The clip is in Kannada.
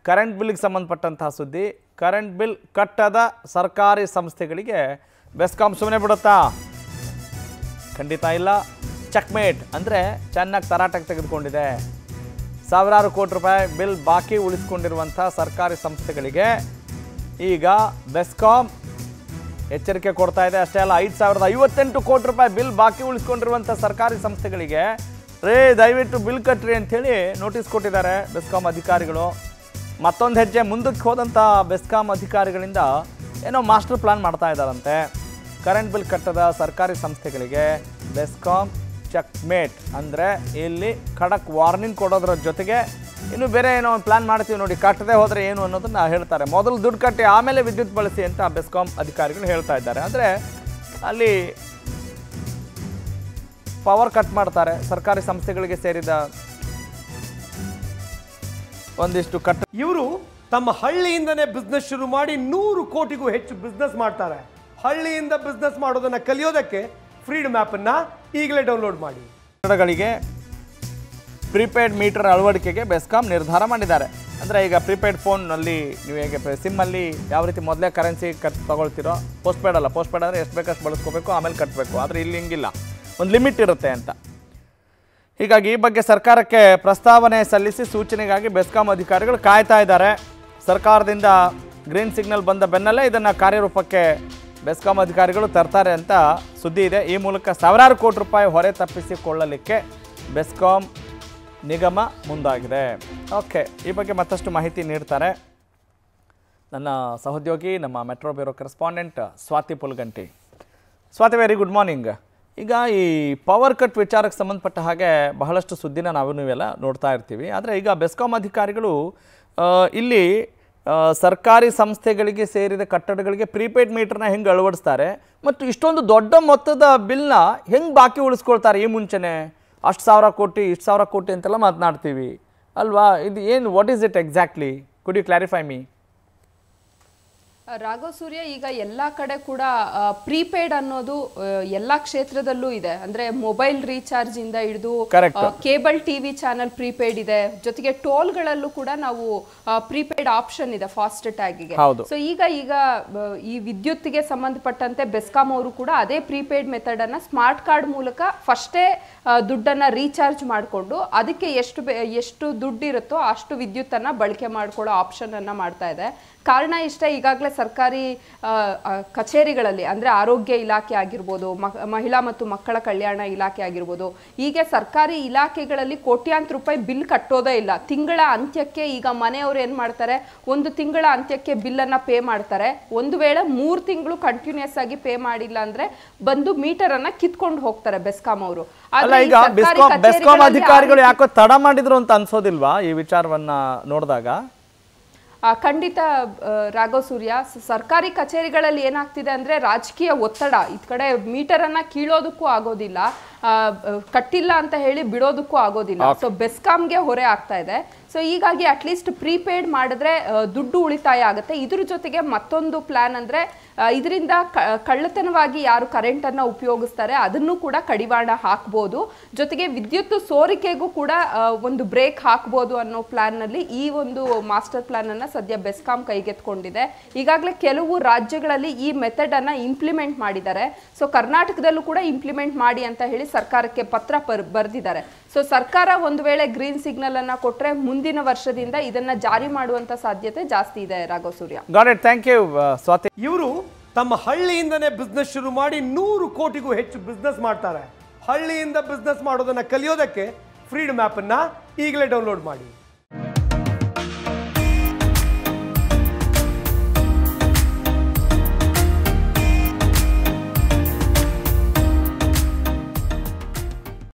ಕರೆಂಟ್ ಬಿಲ್ಗೆ ಸಂಬಂಧಪಟ್ಟಂತಹ ಸುದ್ದಿ ಕರೆಂಟ್ ಬಿಲ್ ಕಟ್ಟದ ಸರ್ಕಾರಿ ಸಂಸ್ಥೆಗಳಿಗೆ ಬೆಸ್ಕಾಂ ಸುಮ್ಮನೆ ಬಿಡುತ್ತಾ ಖಂಡಿತ ಇಲ್ಲ ಚೆಕ್ಮೇಟ್ ಅಂದರೆ ಚೆನ್ನಾಗಿ ತರಾಟಕ್ಕೆ ತೆಗೆದುಕೊಂಡಿದೆ ಸಾವಿರಾರು ಕೋಟಿ ರೂಪಾಯಿ ಬಿಲ್ ಬಾಕಿ ಉಳಿಸ್ಕೊಂಡಿರುವಂಥ ಸರ್ಕಾರಿ ಸಂಸ್ಥೆಗಳಿಗೆ ಈಗ ಬೆಸ್ಕಾಂ ಎಚ್ಚರಿಕೆ ಕೊಡ್ತಾ ಇದೆ ಅಷ್ಟೇ ಅಲ್ಲ ಐದು ಸಾವಿರದ ಐವತ್ತೆಂಟು ಕೋಟಿ ರೂಪಾಯಿ ಬಿಲ್ ಬಾಕಿ ಉಳಿಸ್ಕೊಂಡಿರುವಂಥ ಸರ್ಕಾರಿ ಸಂಸ್ಥೆಗಳಿಗೆ ರೇ ದಯವಿಟ್ಟು ಬಿಲ್ ಕಟ್ರಿ ಅಂಥೇಳಿ ನೋಟಿಸ್ ಕೊಟ್ಟಿದ್ದಾರೆ ಬೆಸ್ಕಾಂ ಅಧಿಕಾರಿಗಳು ಮತ್ತೊಂದು ಹೆಜ್ಜೆ ಮುಂದಕ್ಕೆ ಹೋದಂಥ ಬೆಸ್ಕಾಂ ಅಧಿಕಾರಿಗಳಿಂದ ಏನೋ ಮಾಸ್ಟರ್ ಪ್ಲಾನ್ ಮಾಡ್ತಾ ಇದ್ದಾರಂತೆ ಕರೆಂಟ್ ಬಿಲ್ ಕಟ್ಟದ ಸರ್ಕಾರಿ ಸಂಸ್ಥೆಗಳಿಗೆ ಬೆಸ್ಕಾಂ ಚೆಕ್ಮೇಟ್ ಅಂದರೆ ಇಲ್ಲಿ ಖಡಕ್ ವಾರ್ನಿಂಗ್ ಕೊಡೋದ್ರ ಜೊತೆಗೆ ಇನ್ನು ಬೇರೆ ಏನೋ ಒಂದು ಪ್ಲಾನ್ ಮಾಡ್ತೀವಿ ನೋಡಿ ಕಟ್ಟದೆ ಹೋದರೆ ಏನು ಅನ್ನೋದನ್ನ ಹೇಳ್ತಾರೆ ಮೊದಲು ದುಡ್ಡು ಕಟ್ಟಿ ಆಮೇಲೆ ವಿದ್ಯುತ್ ಬಳಸಿ ಅಂತ ಬೆಸ್ಕಾಂ ಅಧಿಕಾರಿಗಳು ಹೇಳ್ತಾ ಇದ್ದಾರೆ ಅಂದರೆ ಅಲ್ಲಿ ಪವರ್ ಕಟ್ ಮಾಡ್ತಾರೆ ಸರ್ಕಾರಿ ಸಂಸ್ಥೆಗಳಿಗೆ ಸೇರಿದ ಒಂದಿಷ್ಟು ಕಟ್ಟ ಇವರು ತಮ್ಮ ಹಳ್ಳಿಯಿಂದನೇ ಬಿಸ್ನೆಸ್ ಶುರು ಮಾಡಿ ನೂರು ಕೋಟಿಗೂ ಹೆಚ್ಚು ಬಿಸ್ನೆಸ್ ಮಾಡ್ತಾರೆ ಹಳ್ಳಿಯಿಂದ ಬಿಸ್ನೆಸ್ ಮಾಡೋದನ್ನ ಕಲಿಯೋದಕ್ಕೆ ಫ್ರೀಡಮ್ ಅನ್ನ ಈಗಲೇ ಡೌನ್ಲೋಡ್ ಮಾಡಿ ಕಟ್ಟಡಗಳಿಗೆ ಪ್ರೀಪೇಯ್ಡ್ ಮೀಟರ್ ಅಳವಡಿಕೆಗೆ ಬೆಸ್ಕಾಂ ನಿರ್ಧಾರ ಮಾಡಿದ್ದಾರೆ ಅಂದರೆ ಈಗ ಪ್ರೀಪೇಯ್ಡ್ ಫೋನ್ನಲ್ಲಿ ನೀವು ಹೇಗೆ ಸಿಮ್ಮಲ್ಲಿ ಯಾವ ರೀತಿ ಮೊದಲೇ ಕರೆನ್ಸಿ ಕಟ್ ತಗೊಳ್ತಿರೋ ಪೋಸ್ಟ್ಪೇಡ್ ಅಲ್ಲ ಪೋಸ್ಟ್ಪೇಡ್ ಅಂದರೆ ಎಷ್ಟು ಬೇಕಷ್ಟು ಬಳಸ್ಕೋಬೇಕು ಆಮೇಲೆ ಕಟ್ಟಬೇಕು ಆದರೆ ಇಲ್ಲಿ ಹಿಂಗಿಲ್ಲ ಒಂದು ಲಿಮಿಟ್ ಇರುತ್ತೆ ಅಂತ ಹೀಗಾಗಿ ಈ ಬಗ್ಗೆ ಸರ್ಕಾರಕ್ಕೆ ಪ್ರಸ್ತಾವನೆ ಸಲ್ಲಿಸಿ ಸೂಚನೆಗಾಗಿ ಬೆಸ್ಕಾಂ ಅಧಿಕಾರಿಗಳು ಕಾಯ್ತಾ ಇದ್ದಾರೆ ಸರ್ಕಾರದಿಂದ ಗ್ರೀನ್ ಸಿಗ್ನಲ್ ಬಂದ ಬೆನ್ನಲ್ಲೇ ಇದನ್ನು ಕಾರ್ಯರೂಪಕ್ಕೆ ಬೆಸ್ಕಾಂ ಅಧಿಕಾರಿಗಳು ತರ್ತಾರೆ ಅಂತ ಸುದ್ದಿ ಇದೆ ಈ ಮೂಲಕ ಸಾವಿರಾರು ಕೋಟಿ ರೂಪಾಯಿ ಹೊರೆ ತಪ್ಪಿಸಿಕೊಳ್ಳಲಿಕ್ಕೆ ಬೆಸ್ಕಾಂ ನಿಗಮ ಮುಂದಾಗಿದೆ ಓಕೆ ಈ ಬಗ್ಗೆ ಮತ್ತಷ್ಟು ಮಾಹಿತಿ ನೀಡ್ತಾರೆ ನನ್ನ ಸಹೋದ್ಯೋಗಿ ನಮ್ಮ metro bureau correspondent Swathi Pulganti Swathi very good morning ಈಗ ಈ ಪವರ್ ಕಟ್ ವಿಚಾರಕ್ಕೆ ಸಂಬಂಧಪಟ್ಟ ಹಾಗೆ ಬಹಳಷ್ಟು ಸುದ್ದಿನ ನಾವು ನೀವೆಲ್ಲ ನೋಡ್ತಾ ಇರ್ತೀವಿ ಆದರೆ ಈಗ ಬೆಸ್ಕಾಂ ಅಧಿಕಾರಿಗಳು ಆ, ಇಲ್ಲಿ ಆ, ಸರ್ಕಾರಿ ಸಂಸ್ಥೆಗಳಿಗೆ ಸೇರಿದ ಕಟ್ಟಡಗಳಿಗೆ ಪ್ರೀಪೇಯ್ಡ್ ಮೀಟರ್ನ ಹೆಂಗೆ ಅಳವಡಿಸ್ತಾರೆ ಮತ್ತು ಇಷ್ಟೊಂದು ದೊಡ್ಡ ಮೊತ್ತದ ಬಿಲ್ನ ಹೆಂಗೆ ಬಾಕಿ ಉಳಿಸ್ಕೊಳ್ತಾರೆ ಈ ಮುಂಚೆನೆ ಅಷ್ಟು ಸಾವಿರ ಕೋಟಿ ಇಷ್ಟು ಸಾವಿರ ಕೋಟಿ ಅಂತೆಲ್ಲ ಮಾತನಾಡ್ತೀವಿ ಅಲ್ವಾ ಇದು ಏನು what is it exactly could you clarify me Raghav Surya ಈಗ ಎಲ್ಲ ಕಡೆ ಕೂಡ ಪ್ರೀಪೇಡ್ ಅನ್ನೋದು ಆ, ಎಲ್ಲ ಕ್ಷೇತ್ರದಲ್ಲೂ ಇದೆ ಅಂದ್ರೆ ಮೊಬೈಲ್ ರೀಚಾರ್ಜ್ ಇಂದ ಹಿಡಿದು Correct. Cable TV channel prepaid ಇದೆ ಜೊತೆಗೆ ಟೋಲ್ಗಳಲ್ಲೂ ಕೂಡ ನಾವು ಪ್ರೀಪೇಡ್ ಆಪ್ಷನ್ ಇದೆ ಫಾಸ್ಟ್ ಟ್ಯಾಗಿಗೆ ಹೌದು. ಸೊ ಈಗ ಈಗ ಆ, ಈ ವಿದ್ಯುತ್ಗೆ ಸಂಬಂಧಪಟ್ಟಂತೆ ಬೆಸ್ಕಾಂ ಅವರು ಕೂಡ ಅದೇ ಪ್ರೀಪೇಡ್ ಮೆಥಡ್ ಅನ್ನ ಸ್ಮಾರ್ಟ್ ಕಾರ್ಡ್ ಮೂಲಕ ಫಸ್ಟೇ ದುಡ್ಡನ್ನ ರೀಚಾರ್ಜ್ ಮಾಡಿಕೊಂಡು ಅದಕ್ಕೆ ಎಷ್ಟು ಬೆ- ಎಷ್ಟು ದುಡ್ಡು ಇರುತ್ತೋ ಅಷ್ಟು ವಿದ್ಯುತ್ತನ್ನ ಬಳಕೆ ಮಾಡ್ಕೊಳ್ಳೋ ಆಪ್ಷನ್ ಅನ್ನ ಮಾಡ್ತಾ ಇದೆ ಕಾರಣ ಇಷ್ಟ ಈಗಾಗಲೇ ಸರ್ಕಾರಿ ಆ, ಆ, ಕಚೇರಿಗಳಲ್ಲಿ ಅಂದ್ರೆ ಆರೋಗ್ಯ ಇಲಾಖೆ ಆಗಿರ್ಬೋದು ಮಕ್- ಮಹಿಳಾ ಮತ್ತು ಮಕ್ಕಳ ಕಲ್ಯಾಣ ಇಲಾಖೆ ಆಗಿರ್ಬೋದು ಹೀಗೆ ಸರ್ಕಾರಿ ಇಲಾಖೆಗಳಲ್ಲಿ ಕೋಟ್ಯಾಂತರ ರೂಪಾಯಿ ಬಿಲ್ ಕಟ್ಟೋದೇ ಇಲ್ಲ ತಿಂಗಳ ಅಂತ್ಯಕ್ಕೆ ಈಗ ಮನೆಯವರು ಏನ್ ಮಾಡ್ತಾರೆ ಒಂದು ತಿಂಗಳ ಅಂತ್ಯಕ್ಕೆ ಬಿಲ್ ಅನ್ನ ಪೇ ಮಾಡ್ತಾರೆ ಒಂದು ವೇಳೆ ಮೂರ್ ತಿಂಗಳು ಕಂಟಿನ್ಯೂಸ್ ಆಗಿ ಪೇ ಮಾಡಿಲ್ಲ ಅಂದ್ರೆ ಬಂದು ಮೀಟರ್ ಅನ್ನ ಕಿತ್ಕೊಂಡು ಹೋಗ್ತಾರೆ ಬೆಸ್ಕಾಂ ಅವರು ಅಲ್ಲ ಈಗ ಬೆಸ್ಕಾಂ ಬೆಸ್ಕಾಂ ಅಧಿಕಾರಿಗಳು ಯಾಕೋ ತಡ ಮಾಡಿದ್ರು ಅಂತ ಅನ್ಸೋದಿಲ್ವಾ ಈ ವಿಚಾರವನ್ನ ನೋಡಿದಾಗ ಆ, ಖಂಡಿತ ಆ, ರಾಘವ್ ಸೂರ್ಯ ಸ- ಸರ್ಕಾರಿ ಕಚೇರಿಗಳಲ್ಲಿ ಏನಾಗ್ತಿದೆ ಅಂದ್ರೆ ರಾಜಕೀಯ ಒತ್ತಡ ಇದ್ ಕಡೆ ಮೀಟರ್ ಅನ್ನ ಕೀಳೋದಕ್ಕೂ ಆಗೋದಿಲ್ಲ ಆ, ಆ, ಕಟ್ಟಿಲ್ಲ ಅಂತ ಹೇಳಿ ಬಿಡೋದಕ್ಕೂ ಆಗೋದಿಲ್ಲ ಸೊ ಬೆಸ್ಕಾಂಗೆ ಹೊರೆ ಆಗ್ತಾ ಇದೆ ಸೊ ಹೀಗಾಗಿ ಅಟ್ಲೀಸ್ಟ್ ಪ್ರೀಪೇಡ್ ಮಾಡಿದ್ರೆ ಆ, ದುಡ್ಡು ಉಳಿತಾಯ ಆಗುತ್ತೆ ಇದ್ರ ಜೊತೆಗೆ ಮತ್ತೊಂದು ಪ್ಲಾನ್ ಅಂದ್ರೆ ಇದರಿಂದ ಕಳ್ಳತನವಾಗಿ ಯಾರು ಕರೆಂಟ್ ಅನ್ನ ಉಪಯೋಗಿಸ್ತಾರೆ ಅದನ್ನು ಕೂಡ ಕಡಿವಾಣ ಹಾಕ್ಬೋದು ಜೊತೆಗೆ ವಿದ್ಯುತ್ ಸೋರಿಕೆಗೂ ಕೂಡ ಆ, ಒಂದು ಬ್ರೇಕ್ ಹಾಕ್ಬೋದು ಅನ್ನೋ ಪ್ಲಾನ್ ನಲ್ಲಿ ಈ ಒಂದು ಮಾಸ್ಟರ್ ಪ್ಲಾನ್ ಅನ್ನ ಸದ್ಯ ಬೆಸ್ಕಾಂ ಕೈಗೆತ್ಕೊಂಡಿದೆ ಈಗಾಗಲೇ ಕೆಲವು ರಾಜ್ಯಗಳಲ್ಲಿ ಈ ಮೆಥಡ್ ಅನ್ನ ಇಂಪ್ಲಿಮೆಂಟ್ ಮಾಡಿದ್ದಾರೆ ಸೊ ಕರ್ನಾಟಕದಲ್ಲೂ ಕೂಡ ಇಂಪ್ಲಿಮೆಂಟ್ ಮಾಡಿ ಅಂತ ಹೇಳಿ ಸರ್ಕಾರಕ್ಕೆ ಪತ್ರ ಬರೆದಿದ್ದಾರೆ ಸೊ ಸರ್ಕಾರ ಒಂದು ವೇಳೆ ಗ್ರೀನ್ ಸಿಗ್ನಲ್ ಅನ್ನ ಕೊಟ್ರೆ ಮುಂದಿನ ವರ್ಷದಿಂದ ಇದನ್ನ ಜಾರಿ ಮಾಡುವಂತ ಸಾಧ್ಯತೆ ಜಾಸ್ತಿ ಇದೆ Raghav Surya got it thank you Swathi ಇವರು ತಮ್ಮ ಹಳ್ಳಿಯಿಂದನೇ ಬಿಸ್ನೆಸ್ ಶುರು ಮಾಡಿ ನೂರು ಕೋಟಿಗೂ ಹೆಚ್ಚು ಬಿಸ್ನೆಸ್ ಮಾಡ್ತಾರೆ ಹಳ್ಳಿಯಿಂದ ಬಿಸ್ನೆಸ್ ಮಾಡೋದನ್ನ ಕಲಿಯೋದಕ್ಕೆ ಫ್ರೀಡಮ್ ಅನ್ನ ಈಗಲೇ ಡೌನ್ಲೋಡ್ ಮಾಡಿ